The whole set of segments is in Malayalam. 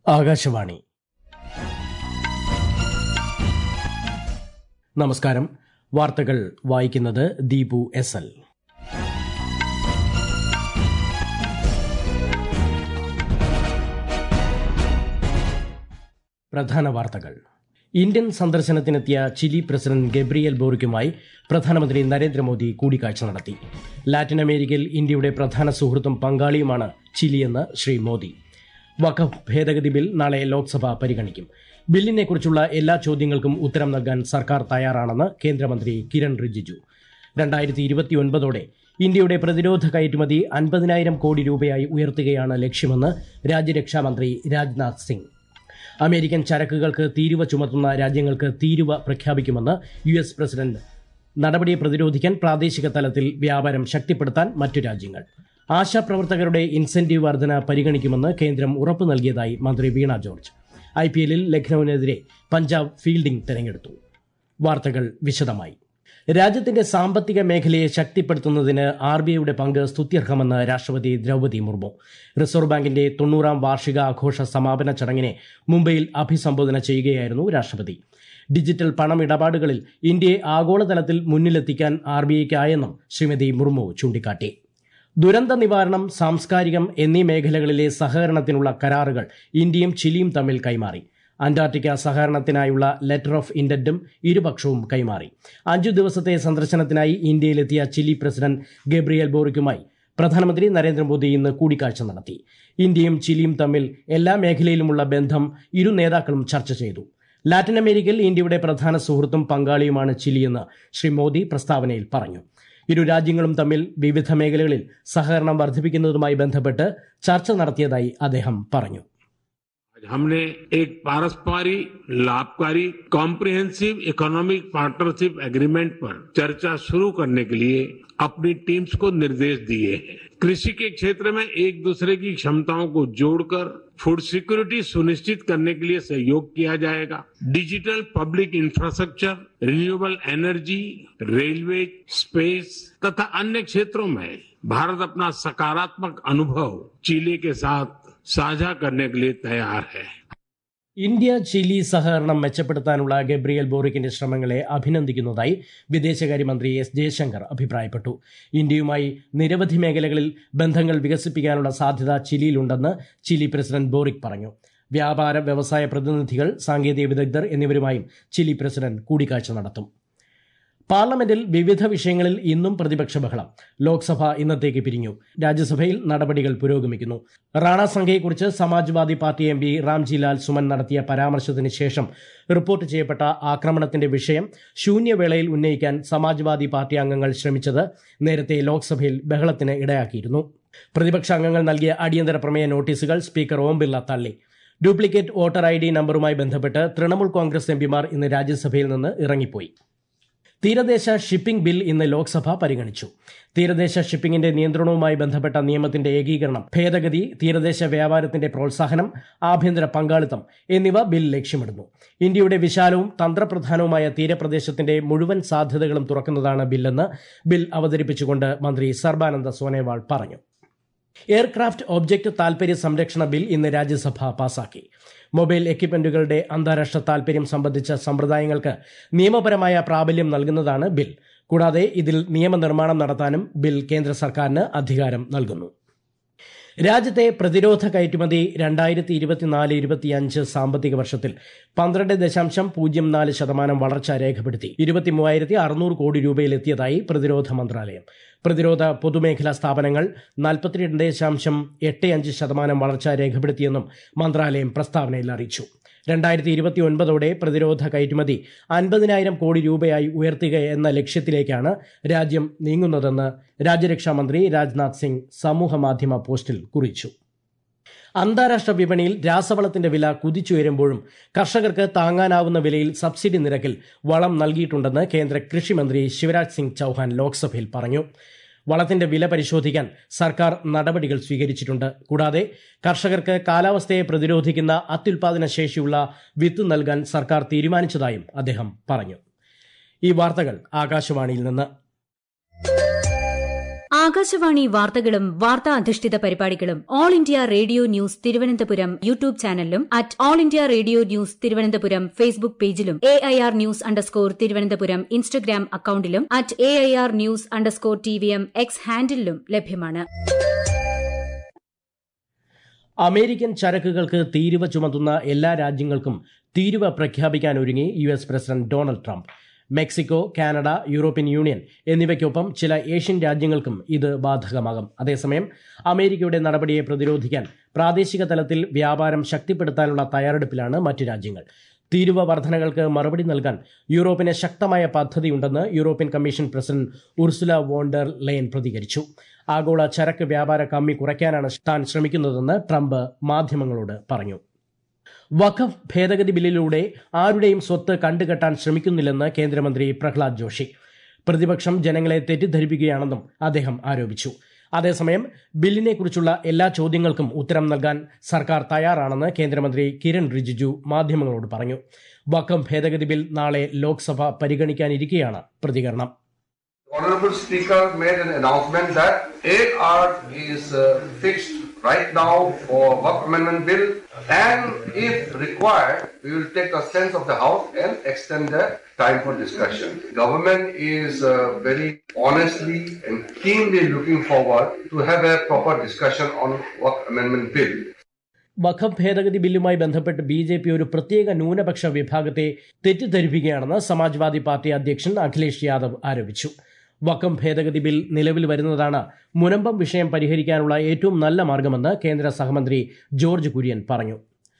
ആകാശവാണി നമസ്കാരം വാർത്തകൾ വായിക്കുന്നത് ദീപു എസ് എൽ പ്രധാന വാർത്തകൾ ഇന്ത്യൻ സന്ദർശനത്തിനെത്തിയ ചിലി പ്രസിഡന്റ് ഗബ്രിയൽ ബോറിക്കുമായി പ്രധാനമന്ത്രി നരേന്ദ്രമോദി കൂടിക്കാഴ്ച നടത്തി ലാറ്റിൻ അമേരിക്കയിൽ ഇന്ത്യയുടെ പ്രധാന സുഹൃത്തും പങ്കാളിയുമാണ് ചിലിയെന്ന് ശ്രീ മോദി വഖഫ് ഭേദഗതി ബിൽ നാളെ ലോക്സഭ പരിഗണിക്കും ബില്ലിനെക്കുറിച്ചുള്ള എല്ലാ ചോദ്യങ്ങൾക്കും ഉത്തരം നൽകാൻ സർക്കാർ തയ്യാറാണെന്ന് കേന്ദ്രമന്ത്രി കിരൺ റിജിജു രണ്ടായിരത്തി ഇരുപത്തിയൊൻപതോടെ ഇന്ത്യയുടെ പ്രതിരോധ കയറ്റുമതി അൻപതിനായിരം കോടി രൂപയായി ഉയർത്തുകയാണ് ലക്ഷ്യമെന്ന് രാജ്യരക്ഷാമന്ത്രി രാജ്നാഥ് സിംഗ് അമേരിക്കൻ ചരക്കുകൾക്ക് തീരുവ ചുമത്തുന്ന രാജ്യങ്ങൾക്ക് തീരുവ പ്രഖ്യാപിക്കുമെന്ന് യു എസ് പ്രസിഡന്റ് നടപടിയെ പ്രതിരോധിക്കാൻ പ്രാദേശിക തലത്തിൽ വ്യാപാരം ശക്തിപ്പെടുത്താൻ മറ്റു രാജ്യങ്ങൾ ആശാപ്രവർത്തകരുടെ ഇൻസെന്റീവ് വർധന പരിഗണിക്കുമെന്ന് കേന്ദ്രം ഉറപ്പു നൽകിയതായി മന്ത്രി വീണ ജോർജ് ഐ പി എല്ലിൽ ലക്നൌവിനെതിരെ പഞ്ചാബ് ഫീൽഡിംഗ് തെരഞ്ഞെടുത്തു വാർത്തകൾ വിശദമായി രാജ്യത്തിന്റെ സാമ്പത്തിക മേഖലയെ ശക്തിപ്പെടുത്തുന്നതിന് ആർ ബി ഐയുടെ പങ്ക് സ്തുത്യർഹമെന്ന് രാഷ്ട്രപതി ദ്രൗപദി മുർമു റിസർവ് ബാങ്കിന്റെ തൊണ്ണൂറാം വാർഷിക ആഘോഷ സമാപന ചടങ്ങിനെ മുംബൈയിൽ അഭിസംബോധന ചെയ്യുകയായിരുന്നു രാഷ്ട്രപതി ഡിജിറ്റൽ പണമിടപാടുകളിൽ ഇന്ത്യയെ ആഗോളതലത്തിൽ മുന്നിലെത്തിക്കാൻ ആർ ബി ഐക്കായെന്നും ശ്രീമതി മുർമു ചൂണ്ടിക്കാട്ടി ദുരന്ത നിവാരണം സാംസ്കാരികം എന്നീ മേഖലകളിലെ സഹകരണത്തിനുള്ള കരാറുകൾ ഇന്ത്യയും ചിലിയും തമ്മിൽ കൈമാറി അന്റാർട്ടിക്ക സഹകരണത്തിനായുള്ള ലെറ്റർ ഓഫ് ഇന്റന്റും ഇരുപക്ഷവും കൈമാറി അഞ്ചു ദിവസത്തെ സന്ദർശനത്തിനായി ഇന്ത്യയിലെത്തിയ ചിലി പ്രസിഡന്റ് ഗബ്രിയൽ ബോറിക്കുമായി പ്രധാനമന്ത്രി നരേന്ദ്രമോദി ഇന്ന് കൂടിക്കാഴ്ച നടത്തി ഇന്ത്യയും ചിലിയും തമ്മിൽ എല്ലാ മേഖലയിലുമുള്ള ബന്ധം ഇരു നേതാക്കളും ചർച്ച ചെയ്തു ലാറ്റിൻ അമേരിക്കയിൽ ഇന്ത്യയുടെ പ്രധാന സുഹൃത്തും പങ്കാളിയുമാണ് ചിലിയെന്ന് ശ്രീ മോദി പ്രസ്താവനയിൽ പറഞ്ഞു ഇരു രാജ്യങ്ങളും തമ്മിൽ വിവിധ മേഖലകളിൽ സഹകരണം വർദ്ധിപ്പിക്കുന്നതുമായി ബന്ധപ്പെട്ട് ചർച്ച നടത്തിയതായി അദ്ദേഹം പറഞ്ഞു आज हमने एक पारस्परिक लाभकारी कॉम्प्रिहेंसिव इकोनॉमिक पार्टनरशिप एग्रीमेंट पर चर्चा शुरू करने के लिए अपनी टीम्स को निर्देश दिए हैं कृषि के क्षेत्र में एक दूसरे की क्षमताओं को जोड़कर फूड सिक्योरिटी सुनिश्चित करने के लिए सहयोग किया जाएगा digital public infrastructure renewable energy railway space तथा अन्य क्षेत्रों में भारत अपना सकारात्मक अनुभव चिली के साथ साझा करने के लिए तैयार है ഇന്ത്യ ചിലി സഹകരണം മെച്ചപ്പെടുത്താനുള്ള ഗബ്രിയൽ ബോറിക്കിന്റെ ശ്രമങ്ങളെ അഭിനന്ദിക്കുന്നതായി വിദേശകാര്യമന്ത്രി എസ് ജയശങ്കർ അഭിപ്രായപ്പെട്ടു ഇന്ത്യയുമായി നിരവധി മേഖലകളിൽ ബന്ധങ്ങൾ വികസിപ്പിക്കാനുള്ള സാധ്യത ചിലിയിലുണ്ടെന്ന് ചിലി പ്രസിഡന്റ് ബോറിക് പറഞ്ഞു വ്യാപാര വ്യവസായ പ്രതിനിധികൾ സാങ്കേതിക വിദഗ്ധർ എന്നിവരുമായും ചിലി പ്രസിഡന്റ് കൂടിക്കാഴ്ച നടത്തും പാർലമെന്റിൽ വിവിധ വിഷയങ്ങളിൽ ഇന്നും പ്രതിപക്ഷ ബഹളം ലോക്സഭ ഇന്നത്തേക്ക് പിരിഞ്ഞു രാജ്യസഭയിൽ നടപടികൾ പുരോഗമിക്കുന്നു റാണ സംഘയെക്കുറിച്ച് Samajwadi party M P Ramji Lal Suman നടത്തിയ പരാമർശത്തിന് ശേഷം റിപ്പോർട്ട് ചെയ്യപ്പെട്ട ആക്രമണത്തിന്റെ വിഷയം ശൂന്യവേളയിൽ ഉന്നയിക്കാൻ സമാജ്വാദി പാർട്ടി അംഗങ്ങൾ ശ്രമിച്ചത് നേരത്തെ ലോക്സഭയിൽ ബഹളത്തിന് ഇടയാക്കിയിരുന്നു പ്രതിപക്ഷ അംഗങ്ങൾ നൽകിയ അടിയന്തര പ്രമേയ നോട്ടീസുകൾ സ്പീക്കർ ഓം ബിർള തള്ളി ഡ്യൂപ്ലിക്കേറ്റ് വോട്ടർ ഐ ഡി നമ്പറുമായി ബന്ധപ്പെട്ട് തൃണമൂൽ കോൺഗ്രസ് എംപിമാർ ഇന്ന് രാജ്യസഭയിൽ നിന്ന് ഇറങ്ങിപ്പോയി തീരദേശ ഷിപ്പിംഗ് ബിൽ ഇന്ന് ലോക്സഭ പരിഗണിച്ചു തീരദേശ ഷിപ്പിംഗിന്റെ നിയന്ത്രണവുമായി ബന്ധപ്പെട്ട നിയമത്തിന്റെ ഏകീകരണം ഭേദഗതി തീരദേശ വ്യാപാരത്തിന്റെ പ്രോത്സാഹനം ആഭ്യന്തര പങ്കാളിത്തം എന്നിവ ബിൽ ലക്ഷ്യമിടുന്നു ഇന്ത്യയുടെ വിശാലവും തന്ത്രപ്രധാനവുമായ തീരപ്രദേശത്തിന്റെ മുഴുവൻ സാധ്യതകളും തുറക്കുന്നതാണ് ബില്ലെന്ന് ബിൽ അവതരിപ്പിച്ചുകൊണ്ട് മന്ത്രി സർബാനന്ദ സോനോവാൾ പറഞ്ഞു എയർക്രാഫ്റ്റ് ഒബ്ജക്ട് താൽപര്യ സംരക്ഷണ ബിൽ ഇന്ന് രാജ്യസഭ പാസാക്കി മൊബൈൽ എക്യുപ്മെന്റുകളുടെ അന്താരാഷ്ട്ര താൽപര്യം സംബന്ധിച്ച സമ്പ്രദായങ്ങൾക്ക് നിയമപരമായ പ്രാബല്യം നൽകുന്നതാണ് ബിൽ കൂടാതെ ഇതിൽ നിയമനിർമ്മാണം നടത്താനും ബിൽ കേന്ദ്ര സർക്കാരിന് അധികാരം നൽകുന്നു രാജ്യത്തെ പ്രതിരോധ കയറ്റുമതി രണ്ടായിരത്തി ഇരുപത്തിനാല് ഇരുപത്തിയഞ്ച് സാമ്പത്തിക വർഷത്തിൽ പന്ത്രണ്ട് ദശാംശം പൂജ്യം നാല് ശതമാനം വളർച്ച രേഖപ്പെടുത്തി ഇരുപത്തി മൂവായിരത്തി അറുന്നൂറ് കോടി രൂപയിലെത്തിയതായി പ്രതിരോധ മന്ത്രാലയം പ്രതിരോധ പൊതുമേഖലാ സ്ഥാപനങ്ങൾ നാൽപ്പത്തിരണ്ട് ദശാംശം എട്ട് അഞ്ച് ശതമാനം വളർച്ച രേഖപ്പെടുത്തിയെന്നും മന്ത്രാലയം പ്രസ്താവനയിൽ അറിയിച്ചു രണ്ടായിരത്തി ഇരുപത്തി ഒൻപതോടെ പ്രതിരോധ കയറ്റുമതി അൻപതിനായിരം കോടി രൂപയായി ഉയർത്തുക എന്ന ലക്ഷ്യത്തിലേക്കാണ് രാജ്യം നീങ്ങുന്നതെന്ന് രാജ്യരക്ഷാമന്ത്രി രാജ്നാഥ് സിംഗ് സമൂഹമാധ്യമ പോസ്റ്റിൽ കുറിച്ചു അന്താരാഷ്ട്ര വിപണിയിൽ രാസവളത്തിന്റെ വില കുതിച്ചുയരുമ്പോഴും കർഷകർക്ക് താങ്ങാനാവുന്ന വിലയിൽ സബ്സിഡി നിരക്കിൽ വളം നൽകിയിട്ടുണ്ടെന്ന് കേന്ദ്ര കൃഷിമന്ത്രി ശിവരാജ് സിംഗ് ചൌഹാൻ ലോക്സഭയിൽ പറഞ്ഞു വളത്തിന്റെ വില പരിശോധിക്കാൻ സർക്കാർ നടപടികൾ സ്വീകരിച്ചിട്ടുണ്ട് കൂടാതെ കർഷകർക്ക് കാലാവസ്ഥയെ പ്രതിരോധിക്കുന്ന അത്യുൽപാദന ശേഷിയുള്ള വിത്ത് നൽകാൻ സർക്കാർ തീരുമാനിച്ചതായും അദ്ദേഹം പറഞ്ഞു ഈ വാർത്തകൾ ആകാശവാണിയിൽ നിന്ന് ആകാശവാണി വാർത്തകളും വാർത്താ അധിഷ്ഠിത പരിപാടികളും All India Radio news Thiruvananthapuram YouTube ചാനലിലും at All India Radio news Thiruvananthapuram Facebook പേജിലും A I R news underscore Thiruvananthapuram Instagram അക്കൌണ്ടിലും at A I R news underscore T V M X ഹാൻഡിലും ലഭ്യമാണ് അമേരിക്കൻ ചരക്കുകൾക്ക് തീരുവ ചുമത്തുന്ന എല്ലാ രാജ്യങ്ങൾക്കും തീരുവ പ്രഖ്യാപിക്കാനൊരുങ്ങി U S president Donald Trump Mexico Canada European union എന്നിവയ്ക്കൊപ്പം ചില ഏഷ്യൻ രാജ്യങ്ങൾക്കും ഇത് ബാധകമാകും അതേസമയം അമേരിക്കയുടെ നടപടിയെ പ്രതിരോധിക്കാൻ പ്രാദേശിക തലത്തിൽ വ്യാപാരം ശക്തിപ്പെടുത്താനുള്ള തയ്യാറെടുപ്പിലാണ് മറ്റു രാജ്യങ്ങൾ തീരുവ വർധനകൾക്ക് മറുപടി നൽകാൻ യൂറോപ്പിന് ശക്തമായ പദ്ധതിയുണ്ടെന്ന് European commission president Ursula von der Leyen പ്രതികരിച്ചു ആഗോള ചരക്ക് വ്യാപാര കമ്മി കുറയ്ക്കാനാണ് താൻ ശ്രമിക്കുന്നതെന്ന് ട്രംപ് മാധ്യമങ്ങളോട് പറഞ്ഞു വഖഫ് ഭേദഗതി ബില്ലിലൂടെ ആരുടെയും സ്വത്ത് കണ്ടുകെട്ടാൻ ശ്രമിക്കുന്നില്ലെന്ന് കേന്ദ്രമന്ത്രി പ്രഹ്ലാദ് ജോഷി പ്രതിപക്ഷം ജനങ്ങളെ തെറ്റിദ്ധരിപ്പിക്കുകയാണെന്നും അദ്ദേഹം ആരോപിച്ചു അതേസമയം ബില്ലിനെക്കുറിച്ചുള്ള എല്ലാ ചോദ്യങ്ങൾക്കും ഉത്തരം നൽകാൻ സർക്കാർ തയ്യാറാണെന്ന് കേന്ദ്രമന്ത്രി കിരൺ റിജിജു മാധ്യമങ്ങളോട് പറഞ്ഞു വഖഫ് ഭേദഗതി ബിൽ നാളെ ലോക്സഭ പരിഗണിക്കാനിരിക്കെയാണ് പ്രതികരണം Honorable Speaker made an announcement that 8 hours is uh, fixed right now for work amendment bill and if required we will take a sense of the house and extend the time for discussion. Government is uh, very honestly and keenly looking forward to have a proper discussion on work amendment bill. വഖഫ് ഭേദഗതി ബില്ലുമായി ബന്ധപ്പെട്ട് ബി ജെ പി ഒരു പ്രത്യേക ന്യൂനപക്ഷ വിഭാഗത്തെ തെറ്റിദ്ധരിപ്പിക്കുകയാണെന്ന് സമാജ്വാദി പാർട്ടി അധ്യക്ഷൻ അഖിലേഷ് യാദവ് ആരോപിച്ചു വഖഫ് ഭേദഗതി ബിൽ നിലവിൽ വരുന്നതാണ് മുനമ്പം വിഷയം പരിഹരിക്കാനുള്ള ഏറ്റവും നല്ല മാർഗമെന്ന് കേന്ദ്ര സഹമന്ത്രി ജോർജ് കുര്യൻ പറഞ്ഞു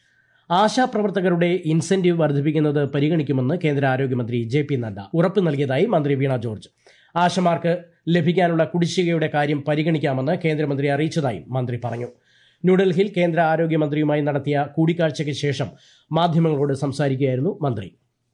ആശാപ്രവർത്തകരുടെ ഇൻസെന്റീവ് വർദ്ധിപ്പിക്കുന്നത് പരിഗണിക്കുമെന്ന് കേന്ദ്ര ആരോഗ്യമന്ത്രി ജെ പി നദ്ദ ഉറപ്പു നൽകിയതായി മന്ത്രി വീണ ജോർജ് ആശമാർക്ക് ലഭിക്കാനുള്ള കുടിശ്ശികയുടെ കാര്യം പരിഗണിക്കാമെന്ന് കേന്ദ്രമന്ത്രി അറിയിച്ചതായും മന്ത്രി പറഞ്ഞു ന്യൂഡൽഹിയിൽ കേന്ദ്ര ആരോഗ്യമന്ത്രിയുമായി നടത്തിയ കൂടിക്കാഴ്ചയ്ക്ക് ശേഷം മാധ്യമങ്ങളോട് സംസാരിക്കുകയായിരുന്നു മന്ത്രി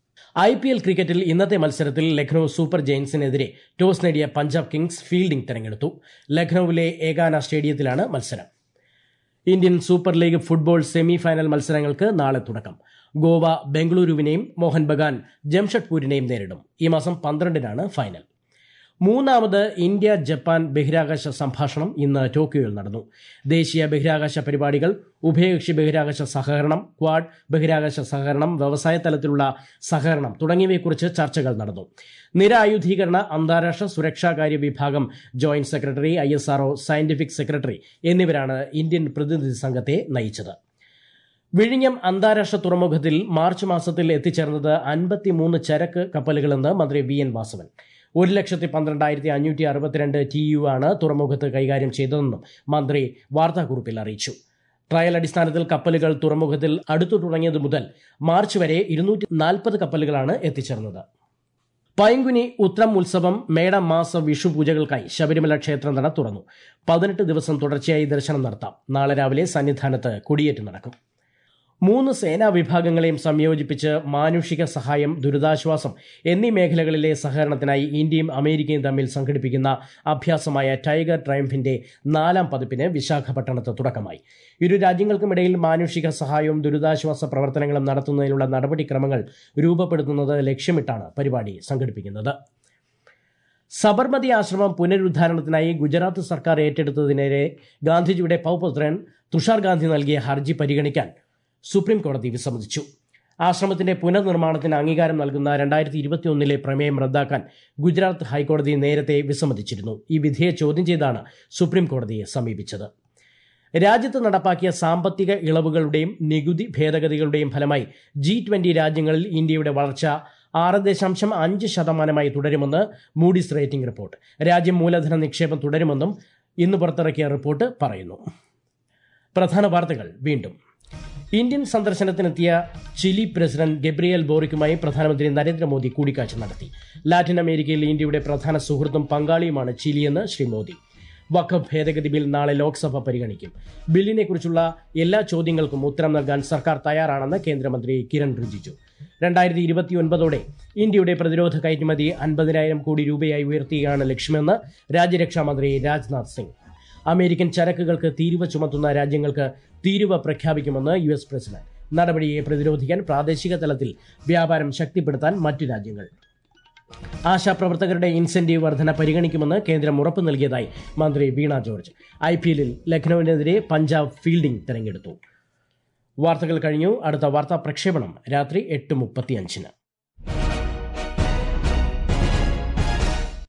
ഐ പി എൽ ക്രിക്കറ്റിൽ ഇന്നത്തെ മത്സരത്തിൽ ലക്നൌ സൂപ്പർ ജയൻസിനെതിരെ ടോസ് നേടിയ പഞ്ചാബ് കിങ്സ് ഫീൽഡിംഗ് തെരഞ്ഞെടുത്തു ലക്നൌവിലെ ഏകാന സ്റ്റേഡിയത്തിലാണ് മത്സരം Indian super league football semi final മത്സരങ്ങൾക്ക് നാളെ തുടക്കം ഗോവ ബംഗളൂരുവിനെയും മോഹൻ ബഗാൻ ജംഷഡ്പൂരിനെയും നേരിടും ഈ മാസം പന്ത്രണ്ടിനാണ് ഫൈനൽ മൂന്നാമത് ഇന്ത്യ ജപ്പാൻ ബഹിരാകാശ സംഭാഷണം ഇന്ന് ടോക്കിയോയിൽ നടന്നു ദേശീയ ബഹിരാകാശ പരിപാടികൾ ഉഭയകക്ഷി ബഹിരാകാശ സഹകരണം ക്വാഡ് ബഹിരാകാശ സഹകരണം വ്യവസായ തലത്തിലുള്ള സഹകരണം തുടങ്ങിയവയെക്കുറിച്ച് ചർച്ചകൾ നടന്നു നിരായുധീകരണ അന്താരാഷ്ട്ര സുരക്ഷാകാര്യ വിഭാഗം joint secretary I S R O scientific secretary എന്നിവരാണ് ഇന്ത്യൻ പ്രതിനിധി സംഘത്തെ നയിച്ചത് വിഴിഞ്ഞം അന്താരാഷ്ട്ര തുറമുഖത്തിൽ മാർച്ച് മാസത്തിൽ എത്തിച്ചേർന്നത് അൻപത്തിമൂന്ന് ചരക്ക് കപ്പലുകളെന്ന് മന്ത്രി വി എൻ വാസവൻ ഒരു ലക്ഷത്തി പന്ത്രണ്ടായിരത്തി അഞ്ഞൂറ്റി അറുപത്തിരണ്ട് ടി യു ആണ് തുറമുഖത്ത് കൈകാര്യം ചെയ്തതെന്നും മന്ത്രി വാർത്താക്കുറിപ്പിൽ അറിയിച്ചു ട്രയൽ അടിസ്ഥാനത്തിൽ കപ്പലുകൾ തുറമുഖത്തിൽ അടുത്തു തുടങ്ങിയത് മുതൽ മാർച്ച് വരെ ഇരുന്നൂറ്റി നാൽപ്പത് കപ്പലുകളാണ് എത്തിച്ചേർന്നത് പൈങ്കുനി ഉത്രം ഉത്സവം മേടം മാസ വിഷു പൂജകൾക്കായി ശബരിമല ക്ഷേത്രനട തുറന്നു പതിനെട്ട് ദിവസം തുടർച്ചയായി ദർശനം നടത്താം നാളെ രാവിലെ സന്നിധാനത്ത് കൊടിയേറ്റ് നടക്കും മൂന്ന് സേനാ വിഭാഗങ്ങളെയും സംയോജിപ്പിച്ച് മാനുഷിക സഹായം ദുരിതാശ്വാസം എന്നീ മേഖലകളിലെ സഹകരണത്തിനായി ഇന്ത്യയും അമേരിക്കയും തമ്മിൽ സംഘടിപ്പിക്കുന്ന അഭ്യാസമായ ടൈഗർ ട്രയംഫിന്റെ നാലാം പതിപ്പിന് വിശാഖപട്ടണത്ത് തുടക്കമായി ഇരു രാജ്യങ്ങൾക്കുമിടയിൽ മാനുഷിക സഹായവും ദുരിതാശ്വാസ പ്രവർത്തനങ്ങളും നടത്തുന്നതിനുള്ള നടപടിക്രമങ്ങൾ രൂപപ്പെടുത്തുന്നത് ലക്ഷ്യമിട്ടാണ് പരിപാടി സംഘടിപ്പിക്കുന്നത് സബർമതി ആശ്രമം പുനരുദ്ധാരണത്തിനായി ഗുജറാത്ത് സർക്കാർ ഏറ്റെടുത്തതിനെതിരെ ഗാന്ധിജിയുടെ പൗപുത്രൻ തുഷാർ ഗാന്ധി നൽകിയ ഹർജി പരിഗണിക്കാൻ സുപ്രീം കോടതി വിസമ്മതിച്ചു ആശ്രമത്തിന്റെ പുനർനിർമ്മാണത്തിന് അംഗീകാരം നൽകുന്ന രണ്ടായിരത്തി ഇരുപത്തിയൊന്നിലെ പ്രമേയം റദ്ദാക്കാൻ ഗുജറാത്ത് ഹൈക്കോടതി നേരത്തെ വിസമ്മതിച്ചിരുന്നു ഈ വിധിയെ ചോദ്യം ചെയ്താണ് സുപ്രീം കോടതിയെ സമീപിച്ചത് രാജ്യത്ത് നടപ്പാക്കിയ സാമ്പത്തിക ഇളവുകളുടെയും നികുതി ഭേദഗതികളുടെയും ഫലമായി ജി ട്വന്റി രാജ്യങ്ങളിൽ ഇന്ത്യയുടെ വളർച്ച ആറ് ദശാംശം അഞ്ച് ശതമാനമായി തുടരുമെന്ന് മൂഡീസ് റേറ്റിംഗ് റിപ്പോർട്ട് രാജ്യം മൂലധന നിക്ഷേപം തുടരുമെന്നും ഇന്ന് പുറത്തിറക്കിയ റിപ്പോർട്ട് പറയുന്നു പ്രധാന വാർത്തകൾ വീണ്ടും ഇന്ത്യൻ സന്ദർശനത്തിനെത്തിയ ചിലി പ്രസിഡന്റ് ഗബ്രിയൽ ബോറിക്കുമായി പ്രധാനമന്ത്രി നരേന്ദ്രമോദി കൂടിക്കാഴ്ച നടത്തി ലാറ്റിൻ അമേരിക്കയിൽ ഇന്ത്യയുടെ പ്രധാന സുഹൃത്തും പങ്കാളിയുമാണ് ചിലിയെന്ന് ശ്രീ മോദി വഖഫ് ഭേദഗതി ബിൽ നാളെ ലോക്സഭ പരിഗണിക്കും ബില്ലിനെക്കുറിച്ചുള്ള എല്ലാ ചോദ്യങ്ങൾക്കും ഉത്തരം നൽകാൻ സർക്കാർ തയ്യാറാണെന്ന് കേന്ദ്രമന്ത്രി കിരൺ റിജിജു രണ്ടായിരത്തി ഇരുപത്തിയൊൻപതോടെ ഇന്ത്യയുടെ പ്രതിരോധ കയറ്റുമതി അൻപതിനായിരം കോടി രൂപയായി ഉയർത്തുകയാണ് ലക്ഷ്യമെന്ന് രാജ്യരക്ഷാ മന്ത്രി രാജ്നാഥ് സിംഗ് അമേരിക്കൻ ചരക്കുകൾക്ക് തീരുവ ചുമത്തുന്ന രാജ്യങ്ങൾക്ക് തീരുവ പ്രഖ്യാപിക്കുമെന്ന് യു എസ് പ്രസിഡന്റ് നടപടിയെ പ്രതിരോധിക്കാൻ പ്രാദേശിക തലത്തിൽ വ്യാപാരം ശക്തിപ്പെടുത്താൻ മറ്റു രാജ്യങ്ങൾ ആശാപ്രവർത്തകരുടെ ഇൻസെന്റീവ് വർധന പരിഗണിക്കുമെന്ന് കേന്ദ്രം ഉറപ്പ് നൽകിയതായി മന്ത്രി വീണ ജോർജ് ഐ പി എല്ലിൽ ലക്നൌവിനെതിരെ പഞ്ചാബ് ഫീൽഡിംഗ് തെരഞ്ഞെടുത്തു വാർത്തകൾ കഴിഞ്ഞു അടുത്ത വാർത്താ പ്രക്ഷേപണം രാത്രി എട്ട് മുപ്പത്തിയഞ്ചിന്